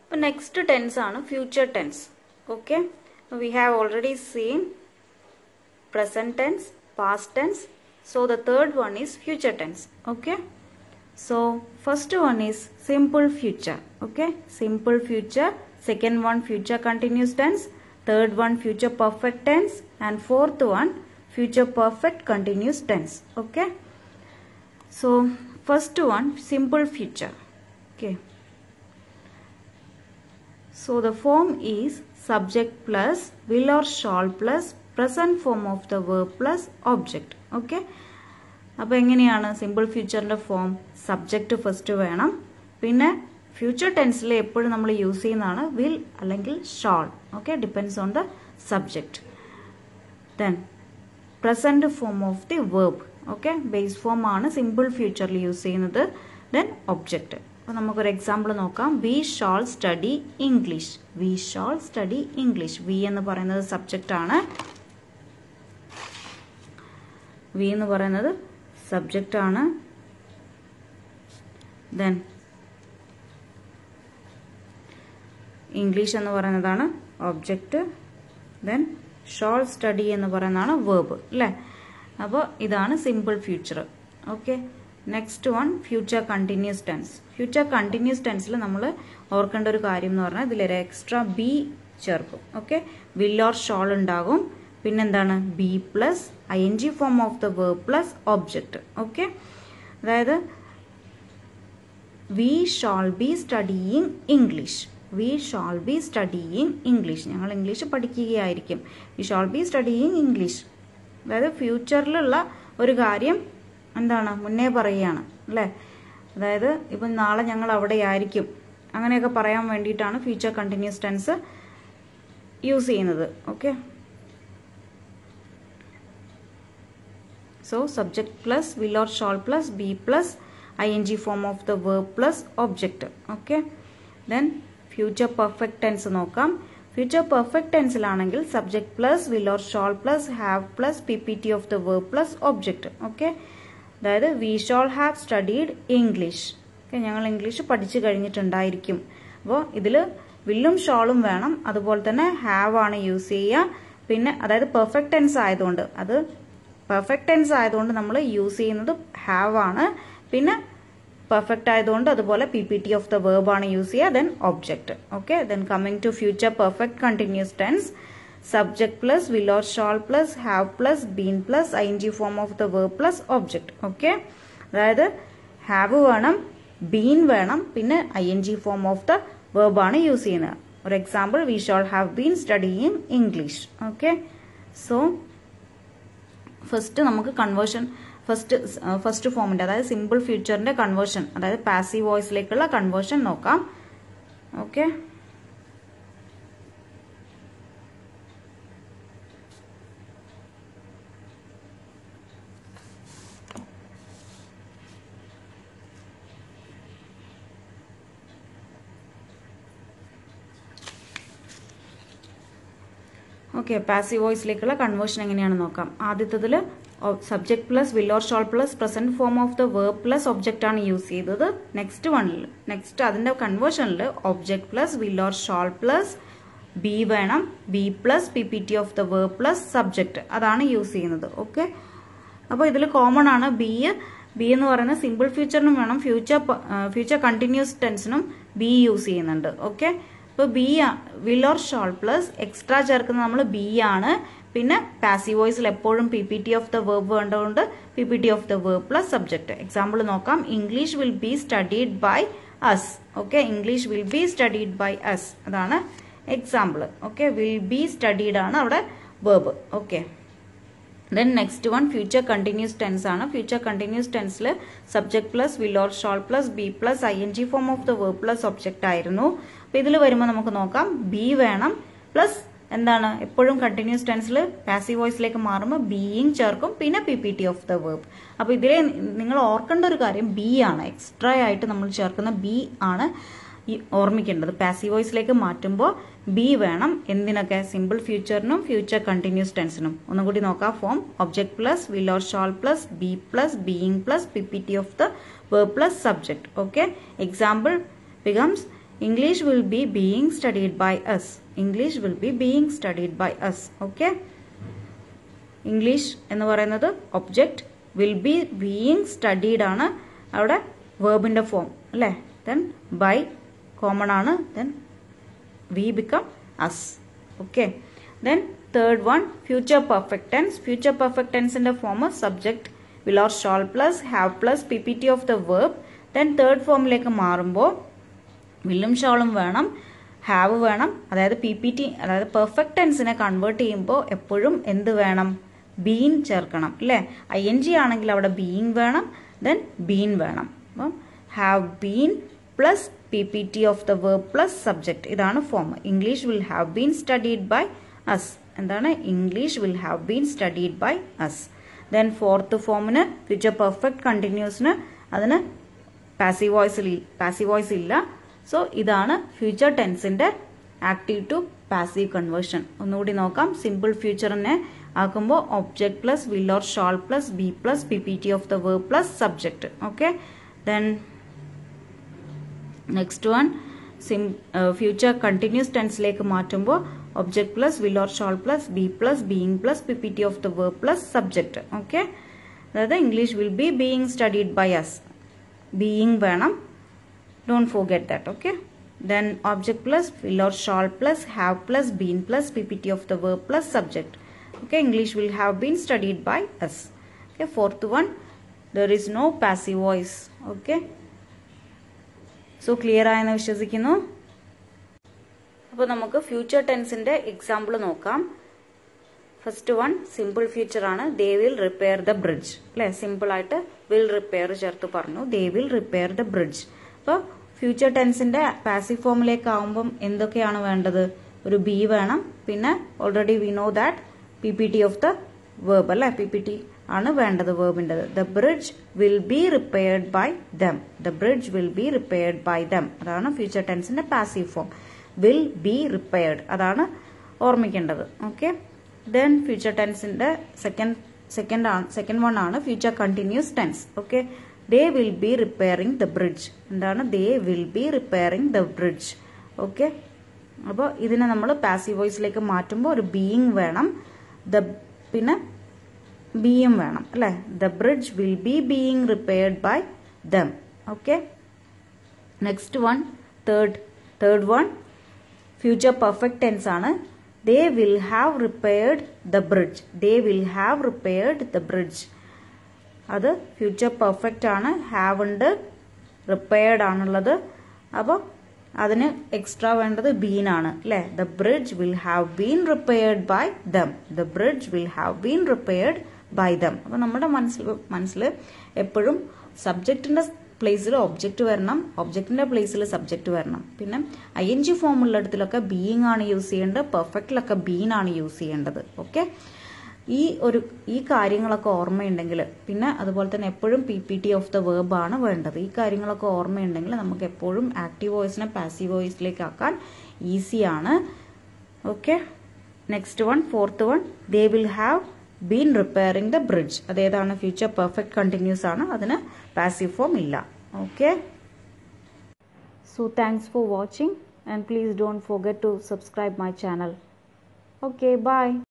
അപ്പോൾ next tense ആണ് future tense okay we have already seen present tense, past tense. So the third one is future tense. Okay. So first one is simple future. Okay. Simple future. Second one future continuous tense. Third one future perfect tense. And fourth one future perfect continuous tense. Okay. So first one simple future. Okay. So the form is subject plus will or shall plus present form of the verb plus object. Okay. അപ്പോൾ എങ്ങനെയാണ് simple ഫ്യൂച്ചറിൻ്റെ form subject first വേണം പിന്നെ future ടെൻസിൽ എപ്പോഴും നമ്മൾ use ചെയ്യുന്നതാണ് will അല്ലെങ്കിൽ shall okay depends on the subject then present form of the verb okay base form ആണ് സിമ്പിൾ ഫ്യൂച്ചറിൽ യൂസ് ചെയ്യുന്നത് ദെൻ ഒബ്ജക്റ്റ് അപ്പോൾ നമുക്കൊരു എക്സാമ്പിൾ നോക്കാം we shall study English we shall study English we എന്ന് പറയുന്നത് സബ്ജക്റ്റ് ആണ് വി എന്ന് പറയുന്നത് സബ്ജക്റ്റ് ആണ് ദെൻ ഇംഗ്ലീഷ് എന്ന് പറയുന്നതാണ് ഒബ്ജക്റ്റ് ദെൻ ഷോൾ സ്റ്റഡി എന്ന് പറയുന്നതാണ് വേർബ് അല്ലേ അപ്പോൾ ഇതാണ് simple future okay next one future continuous tense future continuous ടെൻസിൽ നമ്മൾ ഓർക്കേണ്ട ഒരു കാര്യം എന്ന് പറഞ്ഞാൽ ഇതിലൊരു എക്സ്ട്രാ ബി ചേർക്കും ഓക്കെ വിൽ ഓർ ഷോൾ ഉണ്ടാകും പിന്നെന്താണ് be plus I N G form of the verb plus object okay അതായത് we shall be studying English we shall be studying English ഞങ്ങൾ ഇംഗ്ലീഷ് പഠിക്കുകയായിരിക്കും we shall be studying English അതായത് ഫ്യൂച്ചറിലുള്ള ഒരു കാര്യം എന്താണ് മുന്നേ പറയുകയാണ് അല്ലേ അതായത് ഇപ്പം നാളെ ഞങ്ങൾ അവിടെ ആയിരിക്കും അങ്ങനെയൊക്കെ പറയാൻ വേണ്ടിയിട്ടാണ് ഫ്യൂച്ചർ കണ്ടിന്യൂസ് ടെൻസ് യൂസ് ചെയ്യുന്നത് okay So subject plus will or shall plus be plus ing form of the verb plus object. Okay. Then future perfect tense നോക്കാം ഫ്യൂച്ചർ പെർഫെക്റ്റ് ടെൻസിലാണെങ്കിൽ subject plus will or shall plus have plus P P T of the verb plus object okay അതായത് we shall have studied English okay ഞങ്ങൾ English പഠിച്ചു കഴിഞ്ഞിട്ടുണ്ടായിരിക്കും അപ്പോൾ ഇതിൽ വില്ലും ഷോളും വേണം അതുപോലെ തന്നെ ഹാവ് ആണ് യൂസ് ചെയ്യുക പിന്നെ അതായത് പെർഫെക്റ്റ് ടെൻസ് ആയതുകൊണ്ട് അത് പെർഫെക്റ്റ് ടെൻസ് ആയതുകൊണ്ട് നമ്മൾ യൂസ് ചെയ്യുന്നത് ഹാവ് ആണ് പിന്നെ പെർഫെക്റ്റ് ആയതുകൊണ്ട് അതുപോലെ P P T of the verb ആണ് യൂസ് ചെയ്യുക then object okay then coming to future perfect continuous tense subject plus will or shall plus have plus been plus I N G form of the verb plus object okay അതായത് have വേണം been വേണം പിന്നെ I N G form of the verb ആണ് use ചെയ്യുന്നത് ഒരു example we shall have been studying English okay so first നമുക്ക് conversion first first ഫോമിന്റെ അതായത് സിമ്പിൾ ഫ്യൂച്ചറിന്റെ കൺവേർഷൻ അതായത് പാസീവ് വോയിസിലേക്കുള്ള കൺവേർഷൻ നോക്കാം ഓക്കെ ഓക്കെ പാസീവ് വോയിസിലേക്കുള്ള കൺവേർഷൻ എങ്ങനെയാണെന്ന് നോക്കാം ആദ്യത്തതിൽ subject plus will or shall plus present form of the verb plus object ആണ് യൂസ് ചെയ്തത് നെക്സ്റ്റ് വണ്ണിൽ നെക്സ്റ്റ് അതിന്റെ കൺവേർഷനിൽ object plus will or shall plus be വേണം be plus P P T of the verb plus subject അതാണ് use ചെയ്യുന്നത് okay അപ്പോൾ ഇതിൽ കോമൺ ആണ് ബി ബി എന്ന് പറയുന്ന സിമ്പിൾ ഫ്യൂച്ചറിനും വേണം ഫ്യൂച്ചർ ഫ്യൂച്ചർ കണ്ടിന്യൂസ് ടെൻസിനും ബി യൂസ് ചെയ്യുന്നുണ്ട് ഓക്കെ ഇപ്പോൾ be will or shall plus extra ചേർക്കുന്നത് നമ്മൾ ബി ആണ് പിന്നെ പാസീവ് വോയിസിൽ എപ്പോഴും P P T of the verb വേണ്ടതുകൊണ്ട് P P T of the verb plus subject example നോക്കാം English will be studied by us okay English will be studied by us അതാണ് example okay will be studied ആണ് അവിടെ verb okay then next one future continuous tense ആണ് future continuous ടെൻസിൽ subject plus will or shall plus be plus I N G form of the verb plus object ആയിരുന്നു അപ്പൊ ഇതിൽ വരുമ്പോൾ നമുക്ക് നോക്കാം ബി വേണം പ്ലസ് എന്താണ് എപ്പോഴും കണ്ടിന്യൂസ് ടെൻസിൽ പാസീവ് വോയിസിലേക്ക് മാറുമ്പോൾ ബീയിങ് ചേർക്കും പിന്നെ P P T of the verb അപ്പൊ ഇതിലെ നിങ്ങൾ ഓർക്കേണ്ട ഒരു കാര്യം ബി ആണ് എക്സ്ട്രാ ആയിട്ട് നമ്മൾ ചേർക്കുന്ന ബി ആണ് ഈ ഓർമ്മിക്കേണ്ടത് പാസീവ് വോയിസിലേക്ക് മാറ്റുമ്പോൾ ബി വേണം എന്തിനൊക്കെ സിമ്പിൾ ഫ്യൂച്ചറിനും ഫ്യൂച്ചർ കണ്ടിന്യൂസ് ടെൻസിനും ഒന്നും കൂടി നോക്കാം form object plus will or shall plus be plus being plus P P T of the verb plus subject okay example becomes English will be being studied by us English will be being studied by us okay English എന്ന് പറയുന്നത് object will be being studied ആണ് അവിടെ വേർബിന്റെ form അല്ലേ then by common ആണ് then we become us okay then third one future perfect tense future perfect ടെൻസിന്റെ form subject will or shall plus have plus P P T of the verb then third ഫോമിലേക്ക് മാറുമ്പോൾ വില്ലും ഷോളും വേണം have വേണം അതായത് P P T അതായത് perfect ടെൻസിനെ കൺവേർട്ട് ചെയ്യുമ്പോൾ എപ്പോഴും എന്ത് വേണം ബീൻ ചേർക്കണം അല്ലേ ഐ എൻ ജി ആണെങ്കിൽ അവിടെ ബീയിങ് വേണം ദെൻ ബീൻ വേണം അപ്പം have been plus P P T of the verb plus subject ഇതാണ് form English will have been studied by us എന്താണ് English will have been studied by us then fourth ഫോമിന് future perfect കണ്ടിന്യൂസിന് അതിന് passive വോയിസിൽ passive voice ഇല്ല so ഇതാണ് future ടെൻസിന്റെ active to passive conversion ഒന്നുകൂടി നോക്കാം സിമ്പിൾ ഫ്യൂച്ചറിനെ ആക്കുമ്പോൾ object plus will or shall plus be plus P P T of the verb plus subject okay then next one sim future continuous ടെൻസിലേക്ക് മാറ്റുമ്പോൾ object plus will or shall plus be plus being plus P P T of the verb plus subject okay അതായത് English will be being studied by us being വേണം don't forget that okay then object plus will or shall plus have plus been plus ppt of the verb plus subject okay english will have been studied by us okay fourth one there is no passive voice okay so clear ആയെന്ന് വിശ്വസിക്കുന്നു അപ്പോൾ നമുക്ക് future ടെൻസിന്റെ example നോക്കാം first one simple future ആണ് they will repair the bridge അല്ലെ simple ആയിട്ട് will repair ചേർത്ത് പറഞ്ഞു they will repair the bridge അപ്പോൾ ഫ്യൂച്ചർ ടെൻസിന്റെ പാസീവ് ഫോമിലേക്ക് ആവുമ്പം എന്തൊക്കെയാണ് വേണ്ടത് ഒരു ബി വേണം പിന്നെ already we know that P P T of the verb അല്ലെ പി പി ടി ആണ് വേണ്ടത് വേർബിൻ്റെത് the bridge will be repaired by them the bridge will be repaired by them അതാണ് ഫ്യൂച്ചർ ടെൻസിന്റെ passive form will be repaired അതാണ് ഓർമ്മിക്കേണ്ടത് okay then future ടെൻസിന്റെ second second ആണ് സെക്കൻഡ് വൺ ആണ് future continuous tense okay they will be repairing the bridge എന്താണ് they will be repairing the bridge okay അപ്പോൾ ഇതിനെ നമ്മൾ പാസീവ് വോയിസിലേക്ക് മാറ്റുമ്പോൾ ഒരു ബീയിങ് വേണം ദ പിന്നെ ബിയും വേണം അല്ലേ the bridge will be being repaired by them okay next one third third one future perfect tense ആണ് they will have repaired the bridge they will have repaired the bridge അത് future perfect ആണ് have ഉണ്ട് repaired ആണുള്ളത് അപ്പോൾ അതിന് extra വേണ്ടത് been ആണ് അല്ലേ the bridge will have been repaired by them the bridge will have been repaired by them അപ്പോൾ നമ്മുടെ മനസ്സിൽ മനസ്സിൽ എപ്പോഴും സബ്ജക്റ്റിന്റെ പ്ലേസിൽ ഒബ്ജക്റ്റ് വരണം ഒബ്ജക്റ്റിന്റെ പ്ലേസിൽ സബ്ജക്റ്റ് വരണം പിന്നെ ഐ എൻ ജി ഫോം ഉള്ളിടത്തിലൊക്കെ ബീയിങ് ആണ് യൂസ് ചെയ്യേണ്ടത് പെർഫെക്റ്റിലൊക്കെ ബീൻ ആണ് യൂസ് ചെയ്യേണ്ടത് ഓക്കെ ഈ ഒരു ഈ കാര്യങ്ങളൊക്കെ ഓർമ്മയുണ്ടെങ്കിൽ പിന്നെ അതുപോലെ തന്നെ എപ്പോഴും P P T of the verb ആണ് വേണ്ടത് ഈ കാര്യങ്ങളൊക്കെ ഓർമ്മയുണ്ടെങ്കിൽ നമുക്ക് എപ്പോഴും ആക്റ്റീവ് വോയിസിനെ പാസീവ് വോയിസിലേക്ക് ആക്കാൻ ഈസിയാണ് okay next one fourth one they will have been repairing the bridge അതേതാണ് ഫ്യൂച്ചർ പെർഫെക്റ്റ് കണ്ടിന്യൂസ് ആണ് അതിന് പാസീവ് ഫോം ഇല്ല okay so thanks for watching and please don't forget to subscribe my channel okay by